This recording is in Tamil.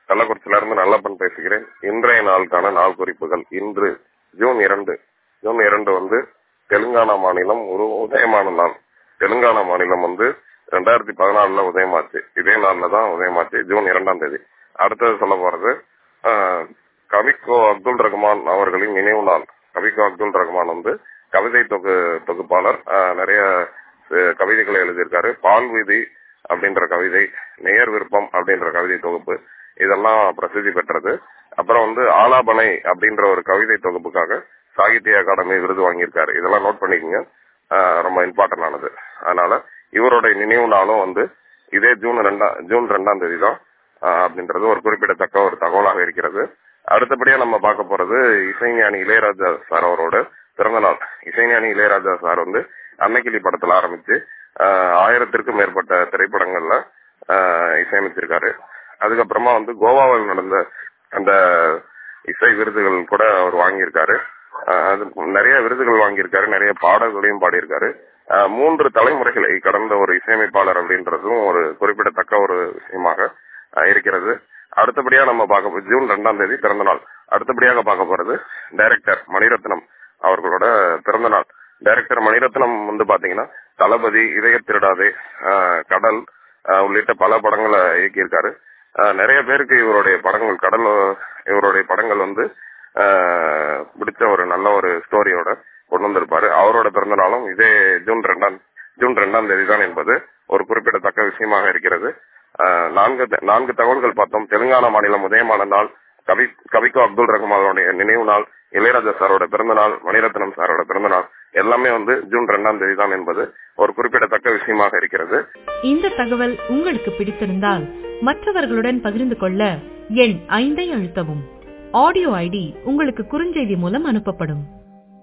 கள்ளக்குறிச்சியில இருந்து நல்லப்பன் பேசுகிறேன் இன்றைய நாளுக்கான நாள் குறிப்புகள் இன்று ஜூன் இரண்டு ஜூன் இரண்டு வந்து தெலுங்கானா மாநிலம் ஒரு உதயமான நாள் தெலுங்கானா மாநிலம் வந்து ரெண்டாயிரத்தி பதினாலுல உதயமாச்சு இதே நாள்ல தான் உதயமாச்சு ஜூன் இரண்டாம் தேதி அடுத்தது சொல்ல போறது ஆஹ், கவிக்கோ அப்துல் ரஹ்மான் அவர்களின் நினைவு நாள் கவிக்கோ அப்துல் ரஹ்மான் வந்து கவிதை தொகு தொகுப்பாளர் ஆஹ், நிறைய அஹ், கவிதைகளை எழுதியிருக்காரு பால் வீதி அப்படின்ற கவிதை நேயர் விருப்பம் அப்படின்ற கவிதை தொகுப்பு இதெல்லாம் பிரசித்தி பெற்றது அப்புறம் வந்து ஆலாபனை அப்படின்ற ஒரு கவிதை தொகுப்புக்காக சாகித்ய அகாடமி விருது வாங்கியிருக்காரு இதெல்லாம் நோட் பண்ணிக்கோங்க ஆஹ், ரொம்ப இம்பார்ட்டன்ட் ஆனது அதனால இவருடைய நினைவு நாளும் வந்து இதே ஜூன் ரெண்டாம் ஜூன் ரெண்டாம் தேதி தான் ஆஹ், அப்படின்றது ஒரு குறிப்பிடத்தக்க ஒரு தகவலாக இருக்கிறது அடுத்தபடியா நம்ம பார்க்க போறது இசைஞானி இளையராஜா சார் அவரோட பிறந்த நாள் இசைஞானி இளையராஜா சார் வந்து அன்னைக்கிளி படத்துல ஆரம்பிச்சு ஆஹ், ஆயிரத்திற்கும் மேற்பட்ட திரைப்படங்கள்ல ஆஹ், இசையமைச்சிருக்காரு அதுக்கப்புறமா வந்து கோவாவில் நடந்த அந்த இசை விருதுகள் கூட அவர் வாங்கியிருக்காரு ஆஹ், அது நிறைய விருதுகள் வாங்கியிருக்காரு நிறைய பாடல்களையும் பாடியிருக்காரு ஆஹ், மூன்று தலைமுறைகளை கடந்த ஒரு இசையமைப்பாளர் அப்படின்றதும் ஒரு குறிப்பிடத்தக்க ஒரு விஷயமாக ஆஹ், இருக்கிறது அடுத்தபடியா நம்ம பார்க்க போ- ஜூன் ரெண்டாம் தேதி பிறந்த நாள் அடுத்தபடியாக பார்க்க போறது டைரக்டர் மணிரத்னம் அவர்களோட பிறந்த நாள் டைரக்டர் மணிரத்னம் வந்து பாத்தீங்கன்னா தளபதி இதய திருடாதே ஆஹ், கடல் ஆஹ், உள்ளிட்ட பல படங்களை இயக்கியிருக்காரு ஆஹ், நிறைய பேருக்கு இவருடைய படங்கள் கடல் இவருடைய படங்கள் வந்து ஆஹ், பிடிச்ச ஒரு நல்ல ஒரு ஸ்டோரியோட கொண்டு வந்திருப்பாரு அவரோட பிறந்த நாளும் இதே ஜூன் ரெண்டாம் ஜூன் ரெண்டாம் தேதி தான் என்பது ஒரு குறிப்பிடத்தக்க விஷயமாக இருக்கிறது ஆஹ், நான்கு த- நான்கு தகவல்கள் பார்த்தோம் தெலுங்கானா மாநிலம் உதயமான நாள் கவி கவிக்கோ அப்துல் ரஹ்மானுடைய நினைவு நாள் இளையராஜா சாரோட பிறந்த நாள் மணிரத்னம் சாரோட பிறந்த நாள் எல்லாமே வந்து ஜூன் ரெண்டாம் தேதி தான் என்பது ஒரு குறிப்பிடத்தக்க விஷயமாக இருக்கிறது இந்த தகவல் உங்களுக்கு பிடித்திருந்தால் மற்றவர்களுடன் பகிர்ந்து கொள்ள எண் ஐந்தை அழுத்தவும் ஆடியோ ஐடி உங்களுக்கு குறுஞ்செய்தி மூலம் அனுப்பப்படும்